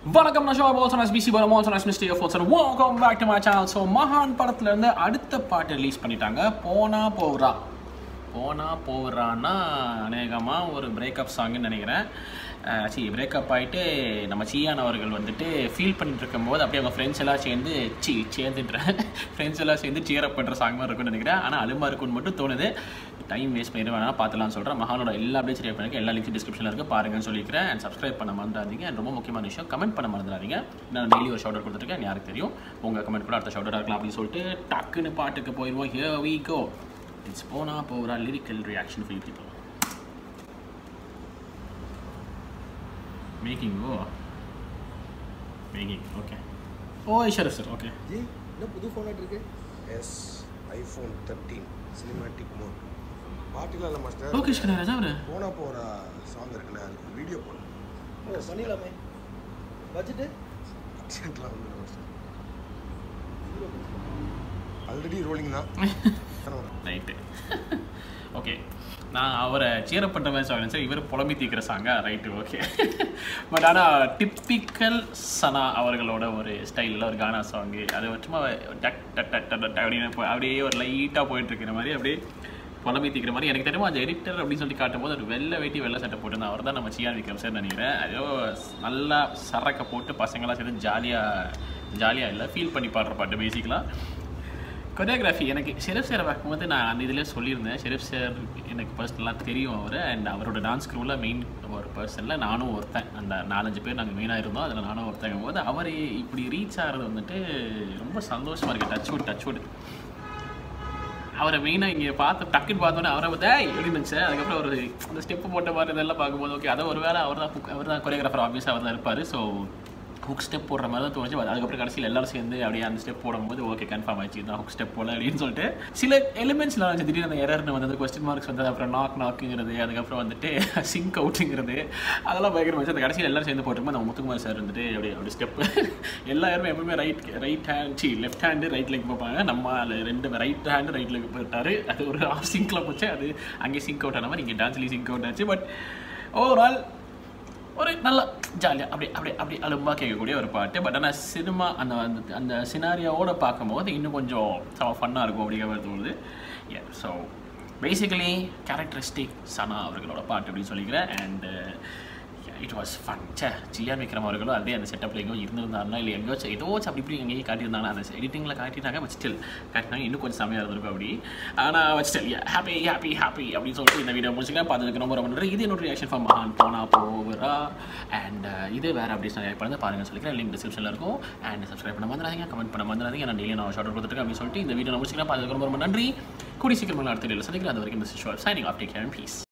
வணக்கம் நான் Shobha also nice பிசி பரம் also nice mistake force and welcome back to my channel so மகான் படத்துல இருந்து அடுத்த பாட்டு ரிலீஸ் பண்ணிட்டாங்க போனா போறா போனா போறான்னா அநேகமாக ஒரு பிரேக்கப் சாங்குன்னு நினைக்கிறேன் சி பிரேக்கப் ஆகிட்டு நம்ம சீயான் அவர்கள் வந்துட்டு ஃபீல் பண்ணிட்டு இருக்கும்போது அப்படியே அவங்க ஃப்ரெண்ட்ஸ் எல்லாம் சேர்ந்து சி சேர்ந்துன்றேன் ஃப்ரெண்ட்ஸ் எல்லாம் சேர்ந்து சேர் அப் பண்ணுற சாங் மாதிரி இருக்கும்னு நினைக்கிறேன் ஆனால் அலுமா இருக்குன்னு மட்டும் தோணுது டைம் வேஸ்ட் பண்ணிட வேணாம் பார்த்துலாம்னு சொல்கிறேன் மகானோட எல்லா அப்டேட்ஸ் ரெடி பண்ணிருக்கேன் எல்லா லிங்க் டிஸ்கிரிப்ஷனில் இருக்குது பாருங்கன்னு சொல்லிக்கிறேன் அண்ட் சப்ஸ்கிரைப் பண்ண மறந்துடாதீங்க அண்ட் ரொம்ப முக்கியமான விஷயம் கமெண்ட் பண்ண மறந்துடாதீங்க நான் டெய்லி ஒரு ஷவுடர் கொடுத்துருக்கேன் யாருக்கு தெரியும் உங்கள் கமெண்ட் கூட அடுத்த ஷவுடராக இருக்கலாம் அப்படின்னு சொல்லிட்டு டக்குன்னு பாட்டுக்கு போயிடுவோம் ஹியர் we go இட்ஸ் போனா போகிறா lyrical reaction for people making oh making okay oh Sharaf sir okay ji என்ன புது ஃபோன் இருக்கு yes iPhone thirteen cinematic mode பாட்டுலாம் இல்லை மாஸ்டர் லோகேஷ் கனகராஜா அவரு போனா போகிற சாங் இருக்குல்ல அதுக்கு வீடியோ போடணும் ஓ பண்ணிடலாமே பட்ஜெட்டு அர்ஜென்ட்லாம் வந்து மாஸ்டர் ஆல்ரெடி ரோலிங் தான் ரைட்டு ஓகே நான் அவரை சேர பண்ணுற மாதிரி சாங் சார் இவர் புலம்பி தீக்கிற சாங்கா ரைட்டு ஓகே பட் ஆனால் டிப்பிக்கல் சனா அவர்களோட ஒரு ஸ்டைலில் ஒரு கானா சாங்கு அது சும்மா டக் டக் டக் டக் டக் அப்படின்னு போ- அப்படியே ஒரு லைட்டாக போயிட்டு இருக்கிற மாதிரி அப்படியே புலம்பி தீக்கிற மாதிரி எனக்கு தெரியுமா அந்த எடிட்டர் அப்படின்னு சொல்லி காட்டும்போது ஒரு வெள்ளை வேட்டி வெள்ளை சட்டை போட்டு அவர் தான் நம்ம சியான் விக்ரம் சார் நினைக்கிறேன் அதோ நல்லா சரக்கை போட்டு பசங்களாம் சேர்ந்து ஜாலியாக ஜாலியாக இல்லை ஃபீல் பண்ணி பாடுற பாட்டு பேசிக்கலாம் கொரியோகிராஃபி எனக்கு ஷெரீப் சாரை பார்க்கும்போது நான் அந்த இதில் சொல்லியிருந்தேன் ஷெரீப் சார் எனக்கு பர்சனலாக தெரியும் அவர் அண்ட் அவரோட டான்ஸ் க்ரூவில் மெயின் ஒரு பர்சனில் நானும் ஒருத்தன் அந்த நாலஞ்சு பேர் நாங்கள் மெயினாக இருந்தோம் அதில் நானும் ஒருத்தங்கும் போது அவர் இப்படி ரீச் ஆகிறது வந்துட்டு ரொம்ப சந்தோஷமாக இருக்குது டச் வுட் டச் வுட் அவரை மெயினாக இங்கே பார்த்து டக்குன்னு பார்த்தோன்னே அவரை பார்த்து "ஏய்" அப்படின்னு நினச்சேன் அதுக்கப்புறம் ஒரு அந்த ஸ்டெப்பு போட்ட மாதிரி இதெல்லாம் பார்க்கும்போது ஓகே அதை ஒரு வேளை அவர் தான் அவர் தான் கொரியோகிராஃபர் ஆப்வியஸாக அவர் தான் இருப்பார் ஸோ ஹுக் ஸ்டெப் போடுற மாதிரி தான் தோணுச்சு அதுக்கப்புறம் கடைசியில் எல்லாரும் சேர்ந்து அப்படியே அந்த ஸ்டெப் போடும்போது ஓகே கன்ஃபார்ம் ஆயிடுச்சு நான் ஹுக் ஸ்டெப் போல அப்படின்னு சொல்லிட்டு சில எலிமெண்ட்ஸ்லாம் இருந்துச்சு திடீர்னு அந்த எரர்னு வந்தது கொஸ்டின் மார்க்ஸ் வந்தது அப்புறம் நாக் நாக்குங்கிறது அதுக்கப்புறம் வந்துட்டு சிங்க் அவுட்டுங்கிறது அதெல்லாம் பயங்கரமாக இருந்துச்சு அந்த கடைசியில் எல்லாரும் சேர்ந்து போட்டிருக்கோம் நம்ம முத்துக்குமார் சார் வந்துட்டு அப்படி அப்படி ஸ்டெப் எல்லாருமே எப்பவுமே ரைட் ரைட் ஹேண்ட் சி லெஃப்ட் ஹேண்டு ரைட் லெக் பார்ப்பாங்க நம்ம அதுல ரெண்டு ரைட் ஹேண்டு ரைட் லெக் போட்டாரு அது ஒரு ஆஃப் சிங்கில் போச்சு அது அங்கே சிங்க் அவுட் ஆன மாதிரி இங்கே டான்ஸ்லேயும் சிங்க் அவுட் ஆச்சு பட் ஓவரால் ஒரு நல்ல ஜாலியாக அப்படி அப்படி அப்படி அலும்பாக கேட்கக்கூடிய ஒரு பாட்டு பட் ஆனால் சினிமா அந்த அந்த- அந்த சினாரியோட பார்க்கும்போது இன்னும் கொஞ்சம் செம ஃபன்னாக இருக்கும் அப்படிங்கிற மாதிரி தோணுது ஸோ பேசிக்கலி கேரக்டரிஸ்டிக் சனா அவர்களோட பாட்டு அப்படின்னு சொல்லிக்கிறேன் அண்ட் இட் வாஸ் ஃபன் சே ஜியா விக்ரம் அவர்களும் அதே அந்த செட்டப்பில் எங்கேயோ இருந்திருந்தாருன்னா இல்லை எங்கேயோ ஏதோ அப்படி இப்படி எங்கேயும் காட்டியிருந்தாங்க அந்த எடிட்டிங்கில் காட்டிட்டாங்க பட் ஸ்டில் காட்டினாங்க இன்னும் கொஞ்சம் செமையாக இருந்திருக்கும் அப்படி ஆனால் ஸ்டில் ஹாப்பி ஹாப்பி ஹாப்பி அப்படின்னு சொல்லிட்டு இந்த வீடியோ முடிச்சுக்கலாம் பார்த்ததுக்கு ரொம்ப ரொம்ப நன்றி இது என்னோட ரியாக்ஷன் ஃபார் மகான் போனா போகிறா அண்ட் இது வேறு அப்படி நிறைய பண்ணி பாருங்க சொல்லிக்கிறேன் லிங்க் டிஸ்கிரிப்ஷனில் இருக்கும் அண்ட் சப்ஸ்கிரைப் பண்ண மறந்துடாதீங்க கமெண்ட் பண்ண மறந்துடாதீங்க நான் டெய்லி நான் ஷார்ட் கொடுத்துருக்கேன் அப்படின்னு சொல்லிட்டு இந்த வீடியோ முடிச்சுக்கலாம் பார்த்ததுக்கு ரொம்ப ரொம்ப நன்றி கூடி சீக்கிரம் அடுத்த வீடியோவில் சந்திக்கிறேன் அது வரைக்கும் மிஸ் ஷோர் signing off take care piece